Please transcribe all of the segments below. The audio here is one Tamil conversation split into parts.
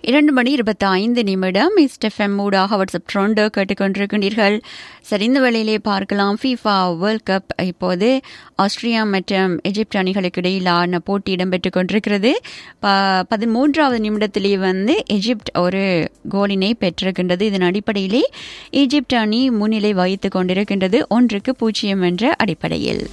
இரண்டு மணி இருபத்தி ஐந்து நிமிடம் இஸ்டெஃப்எம் ஊடாக வாட்ஸ்அப் ட்ரோண்டோ கேட்டுக்கொண்டிருக்கின்றீர்கள் சரி இந்த வேளையிலே பார்க்கலாம் ஃபீஃபா வேர்ல்ட் கப் இப்போது ஆஸ்திரியா மற்றும் எஜிப்ட் அணிகளுக்கு இடையிலான போட்டி இடம்பெற்றுக் கொண்டிருக்கிறது ப பதிமூன்றாவது நிமிடத்திலே வந்து எஜிப்ட் ஒரு கோலினை பெற்றிருக்கின்றது இதன் அடிப்படையிலே எஜிப்ட் அணி முன்னிலை வகித்துக் கொண்டிருக்கின்றது ஒன்றுக்கு பூஜ்ஜியம் என்ற அடிப்படையில்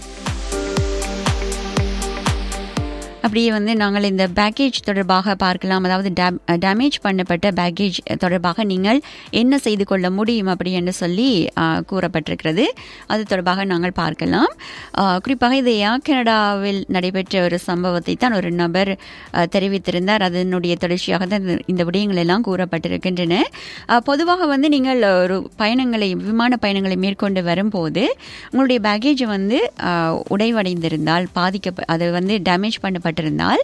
அப்படியே வந்து நாங்கள் இந்த பேக்கேஜ் தொடர்பாக பார்க்கலாம் அதாவது டேமேஜ் பண்ணப்பட்ட பேக்கேஜ் தொடர்பாக நீங்கள் என்ன செய்து கொள்ள முடியும் அப்படி என்று சொல்லி கூறப்பட்டிருக்கிறது அது தொடர்பாக நாங்கள் பார்க்கலாம் குறிப்பாக இது ஏர் கனடாவில் நடைபெற்ற ஒரு சம்பவத்தை தான் ஒரு நபர் தெரிவித்திருந்தார் அதனுடைய தொடர்ச்சியாக தான் இந்த விடயங்கள் எல்லாம் கூறப்பட்டிருக்கின்றன பொதுவாக வந்து நீங்கள் ஒரு பயணங்களை விமான பயணங்களை மேற்கொண்டு வரும்போது உங்களுடைய பேக்கேஜ் வந்து உடைவடைந்திருந்தால் பாதிக்க அது வந்து டேமேஜ் பண்ணப்பட்ட பட்டிருந்தால்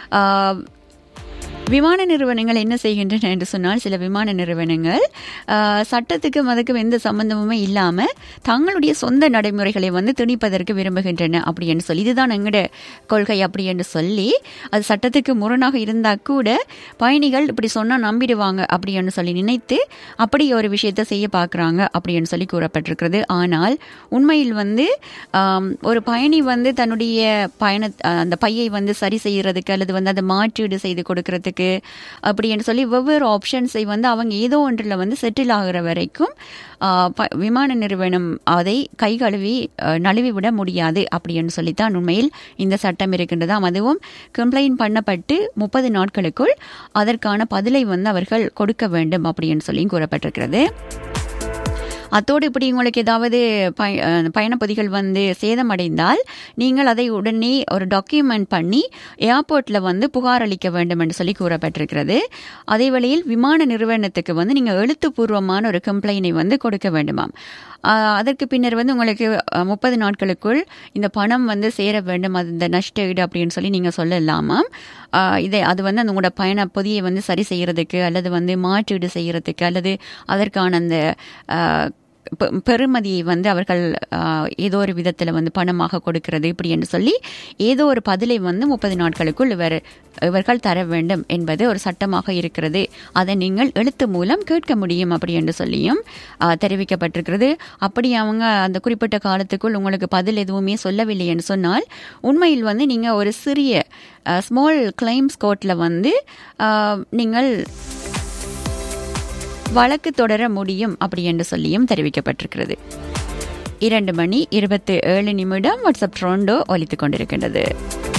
விமான நிறுவனங்கள் என்ன செய்கின்றன என்று சொன்னால் சில விமான நிறுவனங்கள் சட்டத்துக்கும் அதுக்கும் எந்த சம்பந்தமுமே இல்லாமல் தங்களுடைய சொந்த நடைமுறைகளை வந்து திணிப்பதற்கு விரும்புகின்றன அப்படி என்று சொல்லி இதுதான் எங்களோட கொள்கை அப்படி என்று சொல்லி அது சட்டத்துக்கு முரணாக இருந்தால் கூட பயணிகள் இப்படி சொன்னால் நம்பிடுவாங்க அப்படி என்று சொல்லி நினைத்து அப்படி ஒரு விஷயத்தை செய்ய பார்க்குறாங்க அப்படின்னு சொல்லி கூறப்பட்டிருக்கிறது ஆனால் உண்மையில் வந்து ஒரு பயணி வந்து தன்னுடைய பயண அந்த பையை வந்து சரி செய்யறதுக்கு அல்லது வந்து அதை மாற்றீடு செய்து கொடுக்கறதுக்கு இருக்கு அப்படின்னு சொல்லி வெவ்வேறு ஆப்ஷன்ஸை வந்து அவங்க ஏதோ ஒன்றில் வந்து செட்டில் ஆகிற வரைக்கும் விமான நிறுவனம் அதை கை கழுவி நழுவி விட முடியாது அப்படின்னு சொல்லித்தான் உண்மையில் இந்த சட்டம் இருக்கின்றதாம் அதுவும் கம்ப்ளைண்ட் பண்ணப்பட்டு முப்பது நாட்களுக்குள் அதற்கான பதிலை வந்து அவர்கள் கொடுக்க வேண்டும் அப்படின்னு சொல்லி கூறப்பட்டிருக்கிறது அத்தோடு இப்படி உங்களுக்கு ஏதாவது பயணப்பதிகள் வந்து சேதமடைந்தால் நீங்கள் அதை உடனே ஒரு டாக்குமெண்ட் பண்ணி ஏர்போர்ட்டில் வந்து புகார் அளிக்க வேண்டும் என்று சொல்லி கூறப்பட்டிருக்கிறது அதே வேளையில் விமான நிறுவனத்துக்கு வந்து நீங்கள் எழுத்துப்பூர்வமான ஒரு கம்ப்ளைனை வந்து கொடுக்க வேண்டுமாம் அதற்கு பின்னர் வந்து உங்களுக்கு முப்பது நாட்களுக்குள் இந்த பணம் வந்து சேர வேண்டும் அது இந்த நஷ்ட ஈடு அப்படின்னு சொல்லி நீங்கள் சொல்லலாமாம் இதை அது வந்து அந்த உங்களோட பயண பொதியை வந்து சரி செய்யறதுக்கு அல்லது வந்து மாற்றீடு செய்யறதுக்கு அல்லது அதற்கான அந்த பெருமதியை வந்து அவர்கள் ஏதோ ஒரு விதத்தில் வந்து பணமாக கொடுக்கிறது இப்படி என்று சொல்லி ஏதோ ஒரு பதிலை வந்து முப்பது நாட்களுக்குள் இவர் இவர்கள் தர வேண்டும் என்பது ஒரு சட்டமாக இருக்கிறது அதை நீங்கள் எழுத்து மூலம் கேட்க முடியும் அப்படி என்று சொல்லியும் தெரிவிக்கப்பட்டிருக்கிறது அப்படி அவங்க அந்த குறிப்பிட்ட காலத்துக்குள் உங்களுக்கு பதில் எதுவுமே சொல்லவில்லை என்று சொன்னால் உண்மையில் வந்து நீங்கள் ஒரு சிறிய ஸ்மால் கிளைம்ஸ் கோர்ட்டில் வந்து நீங்கள் வழக்கு தொடர முடியும் அப்படி என்று சொல்லியும் தெரிவிக்கப்பட்டிருக்கிறது இரண்டு மணி இருபத்தி ஏழு நிமிடம் வாட்ஸ்அப் ட்ரோண்டோ ஒலித்துக் கொண்டிருக்கின்றது